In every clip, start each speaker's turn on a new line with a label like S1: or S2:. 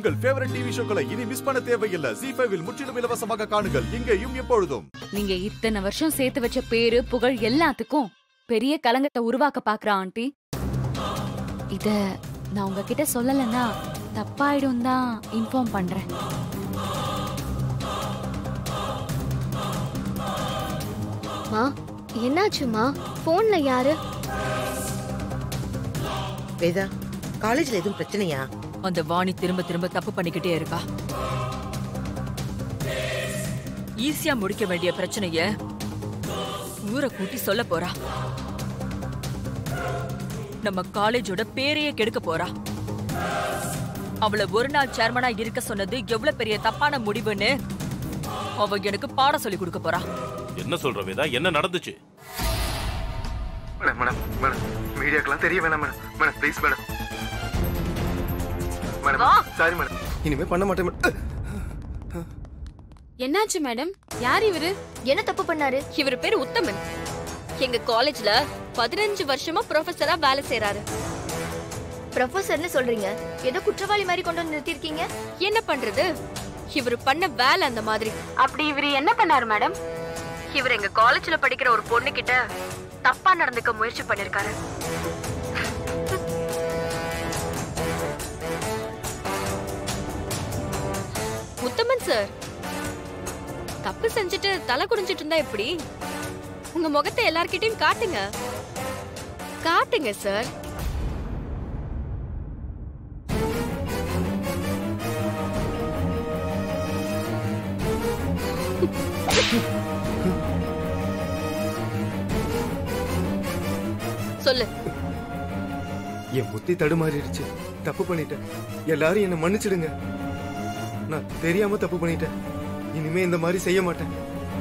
S1: உங்கள் favourite TV ஷோக்களை இனி miss பண்ண தேவையில்லை ஜி ஃபைவில் முற்றிலும் இலவசமாக காணுங்கள் இங்கேயும் எப்பொழுதும்
S2: நீங்க இத்தனை வருஷம் சேர்த்து வச்ச பேரு புகழ் எல்லாத்துக்கும் பெரிய கலங்கத்தை உருவாக்க பாக்குறா ஆண்டி இத நான் உங்ககிட்ட சொல்லலைன்னா தப்பாயிடும் தான் இன்ஃபார்ம் பண்றேன்
S3: மா என்னாச்சுமா போன்ல யாரு
S4: வேதா காலேஜ்ல எதுவும் பிரச்சனையா
S5: அந்த வாணி திரும்ப திரும்ப தப்பு பண்ணிக்கிட்டே இருக்கா ஈஸியா முடிக்க வேண்டிய பிரச்சனைய ஊரை கூட்டி சொல்ல போறா நம்ம காலேஜோட பேரையே கெடுக்க போறா அவள ஒரு நாள் சேர்மனா இருக்க சொன்னது எவ்வளவு பெரிய தப்பான முடிவுன்னு அவ எனக்கு பாடம் சொல்லி கொடுக்க போறா
S6: என்ன சொல்ற வேதா என்ன நடந்துச்சு
S7: மேடம் மேடம் மேடம் மீடியாக்கெல்லாம் தெரிய வேணாம் madam madam please madam madam sorry madam இனிமே பண்ண மாட்டேன் மேடம்
S8: என்னாச்சு மேடம் யார் இவரு
S3: என்ன தப்பு பண்ணாரு
S9: இவர் பேர் உத்தமன் எங்க காலேஜ்ல பதினஞ்சு வருஷமா ப்ரொஃபஸரா வேலை செய்யறாரு
S3: ப்ரொஃபசர்னு சொல்றீங்க ஏதோ குற்றவாளி மாதிரி கொண்டு வந்து நிறுத்திருக்கீங்க
S9: என்ன பண்றது இவர் பண்ண வேலை அந்த மாதிரி
S8: அப்படி இவரு என்ன பண்ணாரு மேடம்
S9: இவர் எங்க காலேஜ்ல படிக்கிற ஒரு பொண்ணு கிட்ட தப்பா நடந்துக்க முயற்சி பண்ணிருக்காரு உத்தமன் சார் தப்பு செஞ்சுட்டு தலை குடிஞ்சிட்டு இருந்தா எப்படி உங்க முகத்தை எல்லார்கிட்டயும் காட்டுங்க காட்டுங்க சார் சொல்லு
S7: என் புத்தி தடுமாறிடுச்சு தப்பு பண்ணிட்டேன் எல்லாரும் என்னை மன்னிச்சிடுங்க நான் தெரியாம தப்பு பண்ணிட்டேன் இனிமே இந்த மாதிரி செய்ய மாட்டேன்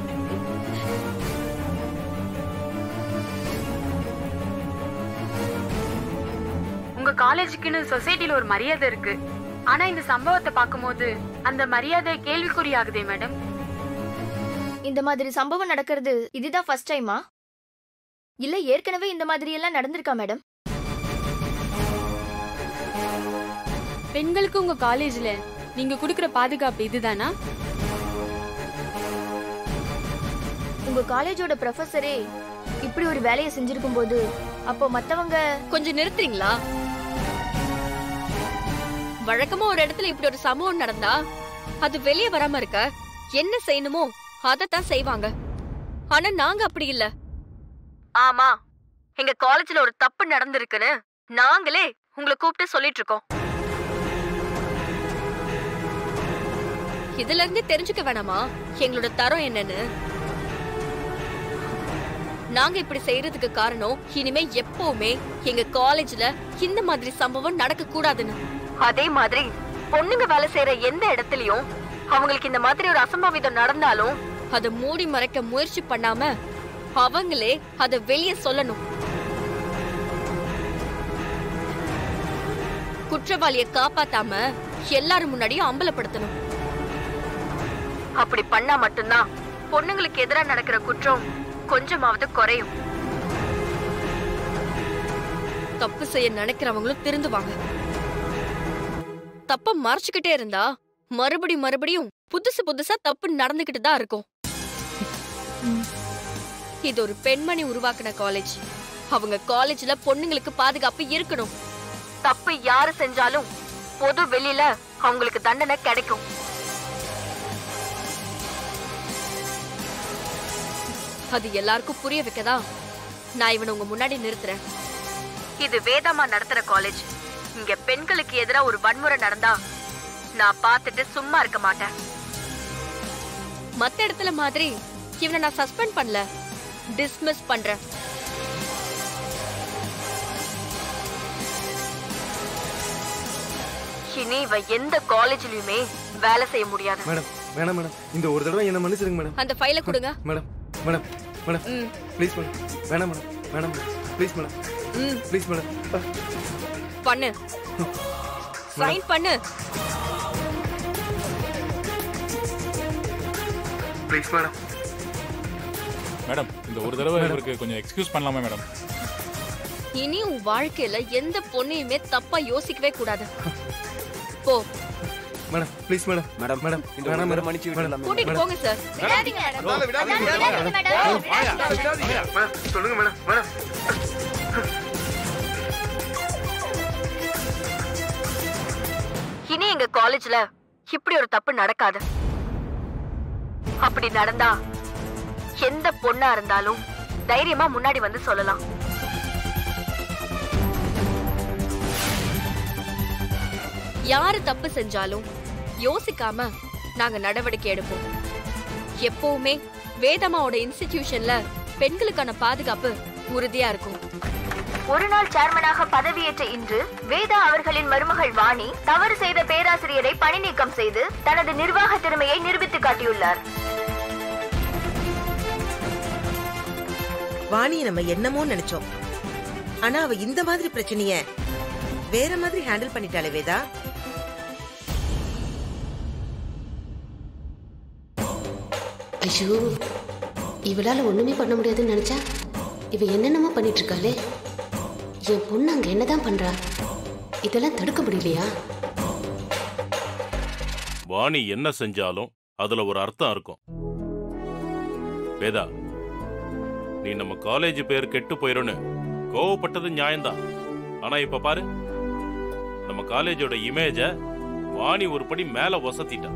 S8: உங்க காலேஜுக்குன்னு சொசைட்டில ஒரு மரியாதை இருக்கு ஆனா இந்த சம்பவத்தை பார்க்கும்போது அந்த மரியாதை கேள்விக்குறியாகுதே மேடம்
S3: இந்த மாதிரி சம்பவம் நடக்கிறது இதுதான் ஃபர்ஸ்ட் டைமா இல்ல ஏற்கனவே இந்த மாதிரி எல்லாம் நடந்திருக்கா மேடம்
S8: பெண்களுக்கு உங்க காலேஜ்ல நீங்க குடுக்குற பாதுகாப்பு இதுதானா
S3: உங்க காலேஜோட ப்ரொஃபஸரே இப்படி ஒரு வேலையை செஞ்சிருக்கும் போது அப்போ மத்தவங்க
S9: கொஞ்சம் நிறுத்துறீங்களா வழக்கமா ஒரு இடத்துல இப்படி ஒரு சம்பவம் நடந்தா அது வெளியே வராம இருக்க என்ன செய்யணுமோ அதத்தான் செய்வாங்க ஆனா நாங்க அப்படி இல்ல ஆமா எங்க காலேஜ்ல ஒரு தப்பு நடந்திருக்குன்னு நாங்களே உங்களை கூப்பிட்டு சொல்லிட்டு இருக்கோம் இதுல இருந்து தெரிஞ்சுக்க வேணாமா எங்களோட தரம் என்னன்னு நாங்க இப்படி செய்யறதுக்கு காரணம் இனிமே எப்பவுமே எங்க காலேஜ்ல இந்த மாதிரி சம்பவம் நடக்க கூடாதுன்னு அதே மாதிரி பொண்ணுங்க வேலை செய்யற எந்த இடத்துலயும் அவங்களுக்கு இந்த மாதிரி ஒரு அசம்பாவிதம் நடந்தாலும் அதை மூடி மறைக்க முயற்சி பண்ணாம அவங்களே அதை வெளியே சொல்லணும் குற்றவாளிய காப்பாத்தாம எல்லாரும் முன்னாடியும் அம்பலப்படுத்தணும் அப்படி பண்ணா மட்டும்தான் பொண்ணுங்களுக்கு எதிரா நடக்கிற குற்றம் கொஞ்சமாவது குறையும் தப்பு செய்ய நினைக்கிறவங்களும் திருந்துவாங்க தப்ப மறைச்சுக்கிட்டே இருந்தா மறுபடி மறுபடியும் புதுசு புதுசா தப்பு நடந்துகிட்டு தான் இருக்கும் இது ஒரு பெண்மணி உருவாக்குன காலேஜ் அவங்க காலேஜ்ல பொண்ணுங்களுக்கு பாதுகாப்பு இருக்கணும் தப்பு யாரு செஞ்சாலும் பொது வெளியில அவங்களுக்கு தண்டனை கிடைக்கும் அது எல்லாருக்கும் புரிய வைக்கதான் நான் இவனை உங்க முன்னாடி நிறுத்துறேன் இது வேதாமா நடத்துற காலேஜ் இங்க பெண்களுக்கு எதிரா ஒரு வன்முறை நடந்தா நான் பார்த்துட்டு சும்மா இருக்க மாட்டேன் மத்த இடத்துல மாதிரி இவனை நான் சஸ்பெண்ட் பண்ணல டிஸ்மிஸ் பண்றேன் இனி இவ எந்த காலேஜ்லயுமே வேலை செய்ய முடியாது
S7: மேடம் வேணாம் மேடம் இந்த ஒரு தடவை என்ன மன்னிச்சிடுங்க மேடம்
S9: அந்த ஃபைலை கொடுங்க
S7: மேடம் மேடம் மேடம்
S9: ம்
S7: ப்ளீஸ் மேடம் வேணாம் மேடம் வேணாம் மேடம் ப்ளீஸ் மேடம்
S9: ம்
S7: ப்ளீஸ் மேடம்
S9: பண்ணு சைன் பண்ணு
S7: ப்ளீஸ் மேடம்
S10: மேடம் இந்த ஒரு தடவை இவருக்கு கொஞ்சம் எக்ஸ்கியூஸ் பண்ணலாமா மேடம்
S9: இனி உன் வாழ்க்கையில எந்த பொண்ணையுமே தப்பா யோசிக்கவே கூடாது போ
S7: madam please madam
S11: madam
S7: madam
S11: இந்த
S7: வேணாம்
S11: ஒரு
S7: மேடம்
S11: மன்னிச்சு
S7: மேடம்
S11: விட்டுடலாம்
S9: கூட்டிட்டு போங்க சார்
S3: விடாதீங்க மேடம்
S1: விடாதீங்க, விடாதீங்க,
S3: விடாதீங்க மேடம்
S7: மேடம், சொல்லுங்க மேடம் மேடம்
S9: இனி எங்க காலேஜ்ல இப்படி ஒரு தப்பு நடக்காது அப்படி நடந்தா எந்த பொண்ணா இருந்தாலும் தைரியமா முன்னாடி வந்து சொல்லலாம் யாரு தப்பு செஞ்சாலும் யோசிக்காம நாங்க நடவடிக்கை எடுப்போம் எப்பவுமே வேதமாவோட இன்ஸ்டிடியூஷன்ல பெண்களுக்கான பாதுகாப்பு உறுதியா இருக்கும்
S3: ஒரு நாள் சேர்மனாக பதவியேற்ற இன்று வேதா அவர்களின் மருமகள் வாணி தவறு செய்த பேராசிரியரை பணி நீக்கம் செய்து தனது நிர்வாக திறமையை நிரூபித்து காட்டியுள்ளார்
S4: வாணியை நம்ம என்னமோ நினைச்சோம் ஆனா அவ இந்த மாதிரி பிரச்சனைய வேற மாதிரி ஹேண்டில் பண்ணிட்டாளே வேதா
S12: ஐயோ இவளால ஒண்ணுமே பண்ண முடியாதுன்னு நினைச்சா இவ என்னென்னமோ பண்ணிட்டு இருக்காளே என் பொண்ணு அங்க என்னதான் பண்றா இதெல்லாம் தடுக்க முடியலையா
S6: வாணி என்ன செஞ்சாலும் அதுல ஒரு அர்த்தம் இருக்கும் வேதா நீ நம்ம காலேஜ் பேர் கெட்டு போயிருன்னு கோவப்பட்டது நியாயம்தான் ஆனா இப்ப பாரு நம்ம காலேஜோட இமேஜ வாணி ஒரு படி மேல வசத்திட்டா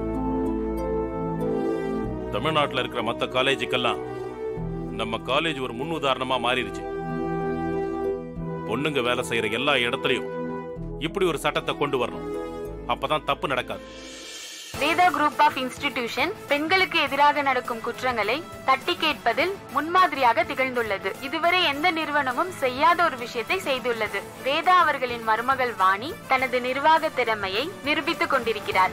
S6: தமிழ்நாட்டுல இருக்கிற மத்த காலேஜுக்கெல்லாம் நம்ம காலேஜ் ஒரு முன் உதாரணமா மாறிடுச்சு பொண்ணுங்க வேலை செய்யற எல்லா இடத்துலயும் இப்படி ஒரு சட்டத்தை கொண்டு வரணும் அப்பதான் தப்பு நடக்காது
S8: வேதா குரூப் ஆஃப் இன்ஸ்டிடியூஷன் பெண்களுக்கு எதிராக நடக்கும் குற்றங்களை தட்டி கேட்பதில் முன்மாதிரியாக திகழ்ந்துள்ளது இதுவரை எந்த நிறுவனமும் செய்யாத ஒரு விஷயத்தை செய்துள்ளது வேதா அவர்களின் மருமகள் வாணி தனது நிர்வாக திறமையை நிரூபித்துக் கொண்டிருக்கிறார்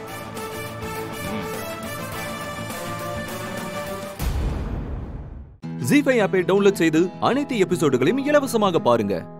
S13: ஜி ஃபைவ் ஆப்பை டவுன்லோட் செய்து அனைத்து எபிசோடுகளையும் இலவசமாக பாருங்க